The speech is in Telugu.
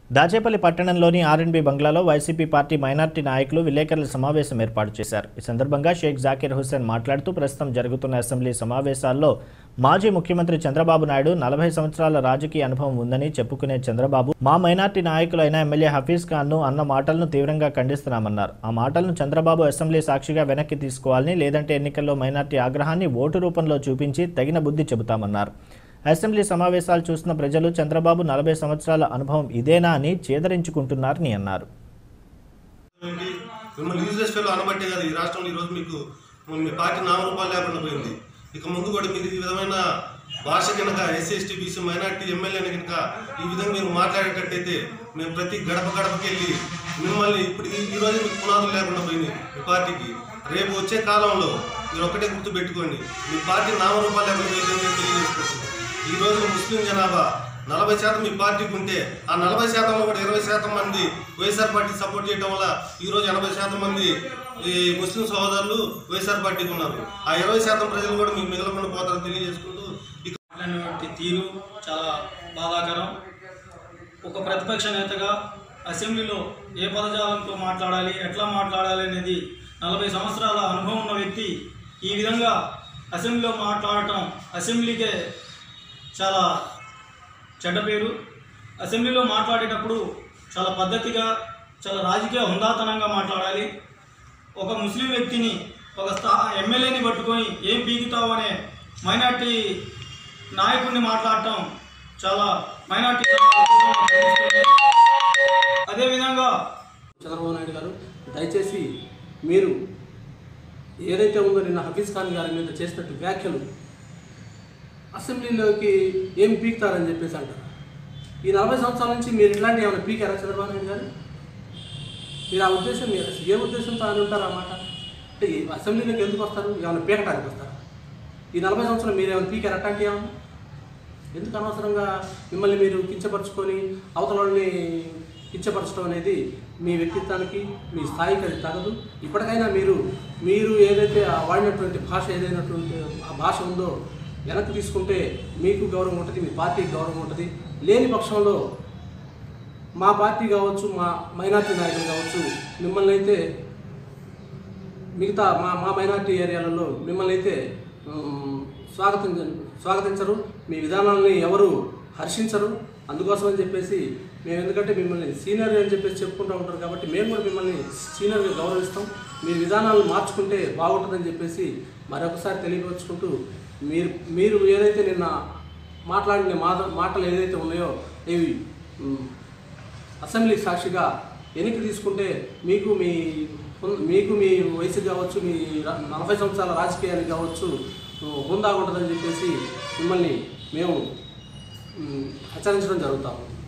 దాచేపల్లి పట్టణంలోని ఆర్ఎన్బి బంగ్లాలో వైసీపీ పార్టీ మైనార్టీ నాయకులు విలేకరుల సమావేశం ఏర్పాటు చేశారు ఈ సందర్భంగా షేక్ జాకీర్ హుస్సేన్ మాట్లాడుతూ ప్రస్తుతం జరుగుతున్న అసెంబ్లీ సమావేశాల్లో మాజీ ముఖ్యమంత్రి చంద్రబాబు నాయుడు నలభై సంవత్సరాల రాజకీయ అనుభవం ఉందని చెప్పుకునే చంద్రబాబు మా మైనార్టీ నాయకులైన ఎమ్మెల్యే హఫీజ్ ఖాన్ను అన్న మాటలను తీవ్రంగా ఖండిస్తున్నామన్నారు ఆ మాటలను చంద్రబాబు అసెంబ్లీ సాక్షిగా వెనక్కి తీసుకోవాలని లేదంటే ఎన్నికల్లో మైనార్టీ ఆగ్రహాన్ని ఓటు రూపంలో చూపించి తగిన బుద్ధి చెబుతామన్నారు అసెంబ్లీ సమావేశాలు చూసిన ప్రజలు చంద్రబాబు నలభై సంవత్సరాల అనుభవం ఇదేనా అని చేదరించుకుంటున్నారని అన్నారు ఏంటి? మిమ్మల్ని యూజ్లెస్ ఫెలో అనబట్టే కదా ఈ రాష్ట్రంలో ఈరోజు మీకు మీ పార్టీ నామరూపాలు లేకుండా పోయింది ఇక ముందు కూడా మీరు ఈ విధమైన భాష కనుక ఎస్సీ ఎస్టీ బీసీ మైనార్టీ ఎమ్మెల్యేని కనుక ఈ విధంగా మీరు మాట్లాడేటట్టయితే మేము ప్రతి గడప గడపకి వెళ్ళి మిమ్మల్ని ఇప్పుడు ఈ- ఈ రోజు మీకు పునాదులు లేకుండా పోయింది మీ పార్టీకి రేపు వచ్చే కాలంలో మీరు ఒక్కటే గుర్తు పెట్టుకోండి మీ పార్టీ నామరూపాలు లేకుండా పోయిందని నేను తెలియజేసుకుంటున్నాను ఈ రోజు ముస్లిం జనాభా నలభై శాతం మీ పార్టీకి ఉంటే ఆ నలభై శాతంలో కూడా ఇరవై శాతం మంది వైఎస్ఆర్ పార్టీ సపోర్ట్ చేయడం వల్ల ఈ రోజు ఎనభై శాతం మంది ఈ ముస్లిం సహోదరులు వైఎస్ఆర్ పార్టీకి ఉన్నారు ఆ ఇరవై శాతం ప్రజలు కూడా మీకు మిగలకుండా పోతారని తెలియజేసుకుంటూ ఇక మాట్లాడినటువంటి తీరు చాలా బాధాకరం ఒక ప్రతిపక్ష నేతగా అసెంబ్లీలో ఏ పదజాలంతో మాట్లాడాలి ఎట్లా మాట్లాడాలి అనేది నలభై సంవత్సరాల అనుభవం ఉన్న వ్యక్తి ఈ విధంగా అసెంబ్లీలో మాట్లాడటం అసెంబ్లీకే చాలా చెడ్డ పేరు అసెంబ్లీలో మాట్లాడేటప్పుడు చాలా పద్ధతిగా చాలా రాజకీయ హుందాతనంగా మాట్లాడాలి ఒక ముస్లిం వ్యక్తిని ఒక స్థా ఎమ్మెల్యేని పట్టుకొని ఏం పీకుతావు అనే మైనార్టీ నాయకుడిని మాట్లాడటం చాలా మైనార్టీ అదేవిధంగా చంద్రబాబు నాయుడు గారు దయచేసి మీరు ఏదైతే ఉందో నిన్న హఫీజ్ ఖాన్ గారి మీద చేసినట్టు వ్యాఖ్యలు అసెంబ్లీలోకి ఏం పీకుతారని చెప్పేసి అంటారు ఈ నలభై సంవత్సరాల నుంచి మీరు ఇట్లాంటి ఏమైనా పీకారా చంద్రబాబు నాయుడు గారు మీరు ఆ ఉద్దేశం మీరు అసలు ఏ ఉద్దేశంతో అని ఉంటారు అన్నమాట అంటే ఈ అసెంబ్లీలోకి ఎందుకు వస్తారు ఏమైనా పీకటానికి వస్తారు ఈ నలభై సంవత్సరాలు మీరు ఏమైనా పీకారు అట్లాంటి ఏమన్నా ఎందుకు అనవసరంగా మిమ్మల్ని మీరు కించపరుచుకొని అవతల వాళ్ళని కించపరచడం అనేది మీ వ్యక్తిత్వానికి మీ స్థాయికి అది తగదు ఇప్పటికైనా మీరు మీరు ఏదైతే ఆ వాడినటువంటి భాష ఏదైనటువంటి ఆ భాష ఉందో వెనక్కి తీసుకుంటే మీకు గౌరవం ఉంటుంది మీ పార్టీకి గౌరవం ఉంటుంది లేని పక్షంలో మా పార్టీ కావచ్చు మా మైనార్టీ నాయకులు కావచ్చు మిమ్మల్ని అయితే మిగతా మా మా మైనార్టీ ఏరియాలలో మిమ్మల్ని అయితే ఉమ్, స్వాగతించ స్వాగతించరు మీ విధానాలని ఎవరు హర్షించరు అందుకోసం అని చెప్పేసి మేము ఎందుకంటే మిమ్మల్ని సీనియర్ అని చెప్పేసి చెప్పుకుంటూ ఉంటారు కాబట్టి మేము కూడా మిమ్మల్ని సీనియర్గా గౌరవిస్తాం మీ విధానాలను మార్చుకుంటే బాగుంటుందని చెప్పేసి మరొకసారి తెలియపరుచుకుంటూ మీరు మీరు ఏదైతే నిన్న మాట్లాడిన మాట మాటలు ఏదైతే ఉన్నాయో ఇవి ఉమ్, అసెంబ్లీ సాక్షిగా వెనక్కి తీసుకుంటే మీకు మీ మీకు మీ వయసు కావచ్చు మీ ర- నలభై సంవత్సరాల రాజకీయానికి కావచ్చు హుందాగా ఉంటుందని చెప్పేసి మిమ్మల్ని మేము ఉమ్, హెచ్చరించడం జరుగుతాము